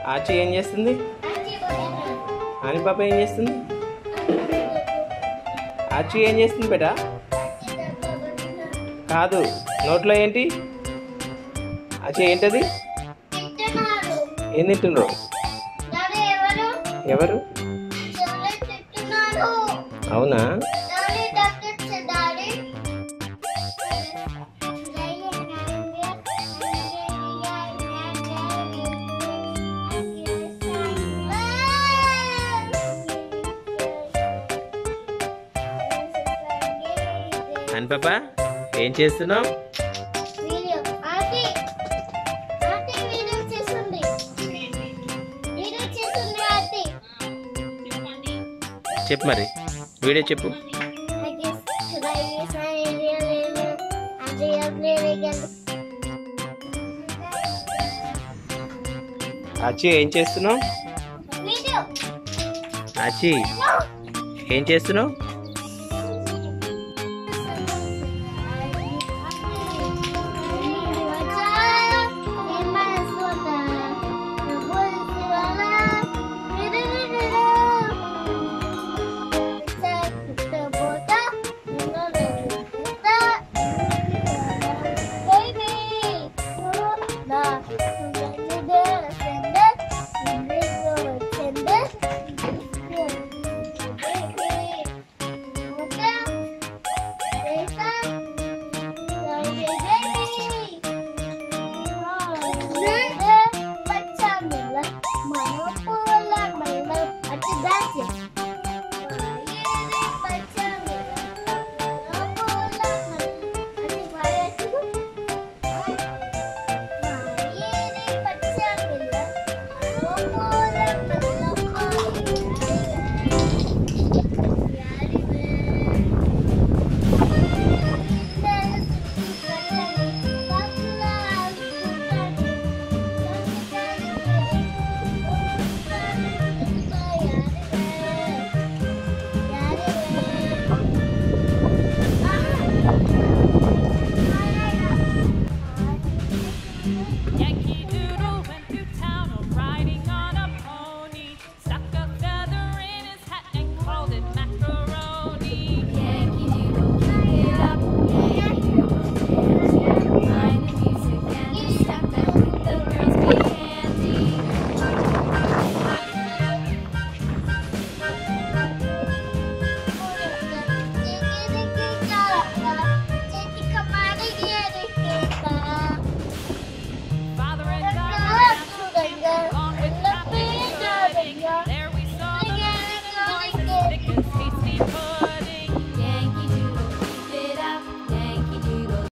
ఆచి ఏం చేస్తుంది అని పాప ఏం చేస్తుంది ఆచి ఏం చేస్తుంది బేటా కాదు నోట్లో ఏంటి ఆచి ఏంటది తింటున్నారు ఏం తింటుండ్రు డాడీ ఎవరు ఎవరు చెవులు తింటున్నారు అవునా డాడీ డాక్టర్ డాడీ అని పాప ఏం చేస్తున్నావు వీడియో ఆంటీ ఆంటీ వీడియో చేస్తుంది వీడియో చేస్తుంది ఆంటీ చెప్పు మరి వీడియో చెప్పు I guess should I use my real name? And real name again. ఆచి ఏం చేస్తున్నావు Video. ఆచి No. ఏం చేస్తున్నావు